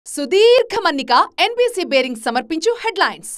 సుదీర్ఘ మన్నిక NBC bearing సమర్పించు హెడ్లైన్స్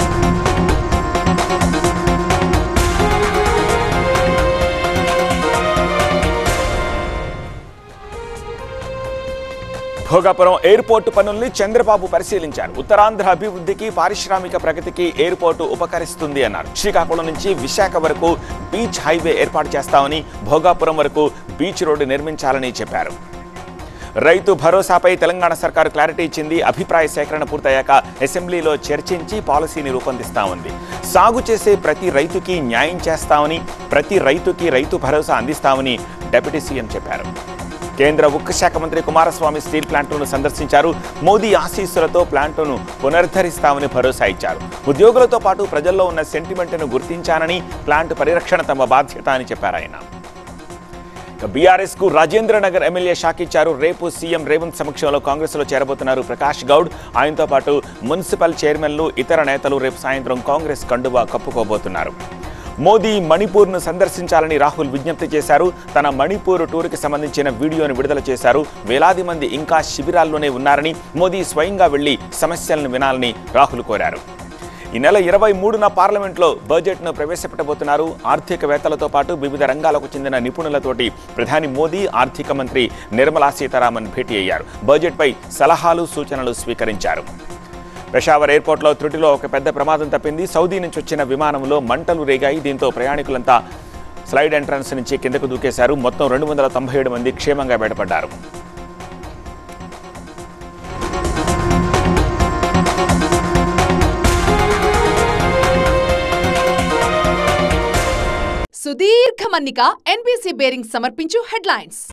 భోగాపురం ఎయిర్పోర్టు పనుల్ని చంద్రబాబు పరిశీలించారు ఉత్తరాంధ్ర అభివృద్ధికి పారిశ్రామిక ప్రగతికి ఎయిర్పోర్టు ఉపకరిస్తుంది అన్నారు శ్రీకాకుళం నుంచి విశాఖ వరకు బీచ్ హైవే ఏర్పాటు చేస్తామని భోగాపురం వరకు బీచ్ రోడ్డు నిర్మించాలని చెప్పారు రైతు భరోసాపై తెలంగాణ సర్కారు క్లారిటీ ఇచ్చింది అభిప్రాయ సేకరణ పూర్తయ్యాక అసెంబ్లీలో చర్చించి పాలసీని రూపొందిస్తామంది సాగు చేసే ప్రతి రైతుకి న్యాయం చేస్తామని ప్రతి రైతుకి రైతు భరోసా అందిస్తామని డిప్యూటీ సీఎం చెప్పారు కేంద్ర ఉక్కు శాఖ మంత్రి కుమారస్వామి స్టీల్ ప్లాంట్ను సందర్శించారు మోదీ ఆశీస్సులతో ప్లాంట్ను పునరుద్ధరిస్తామని భరోసా ఇచ్చారు ఉద్యోగులతో పాటు ప్రజల్లో ఉన్న సెంటిమెంట్ను గుర్తించానని ప్లాంట్ పరిరక్షణ తమ బాధ్యత అని చెప్పారు ఆయన బీఆర్ఎస్ కు రాజేంద్ర నగర్ ఎమ్మెల్యే షాక్ ఇచ్చారు రేపు సీఎం రేవంత్ సమక్షంలో కాంగ్రెస్ లో చేరబోతున్నారు ప్రకాష్ గౌడ్ ఆయనతో పాటు మున్సిపల్ చైర్మన్లు ఇతర నేతలు రేపు సాయంత్రం కాంగ్రెస్ కండువా కప్పుకోబోతున్నారు మోదీ మణిపూర్ను సందర్శించాలని రాహుల్ విజ్ఞప్తి చేశారు తన మణిపూర్ టూర్కి సంబంధించిన వీడియోను విడుదల చేశారు వేలాది మంది ఇంకా శిబిరాల్లోనే ఉన్నారని మోదీ స్వయంగా వెళ్లి సమస్యలను వినాలని రాహుల్ కోరారు ఈ నెల ఇరవై మూడున పార్లమెంట్లో బడ్జెట్ను ప్రవేశపెట్టబోతున్నారు ఆర్థికవేత్తలతో పాటు వివిధ రంగాలకు చెందిన నిపుణులతోటి ప్రధాని మోదీ ఆర్థిక మంత్రి నిర్మలా సీతారామన్ భేటీ అయ్యారు బడ్జెట్పై సలహాలు సూచనలు స్వీకరించారు పెషావర్ ఎయిర్పోర్ట్లో త్రుటిలో ఒక పెద్ద ప్రమాదం తప్పింది సౌదీ నుంచి వచ్చిన విమానంలో మంటలు రేగాయి దీంతో ప్రయాణికులంతా స్లైడ్ ఎంట్రన్స్ నుంచి కిందకు దూకేశారు మొత్తం రెండు వందల తొంభై ఏడు మంది క్షేమంగా బయటపడ్డారు సుదీర్ఘ మన్నిక ఎన్బీసీ బేరింగ్ సమర్పించు హెడ్లైన్స్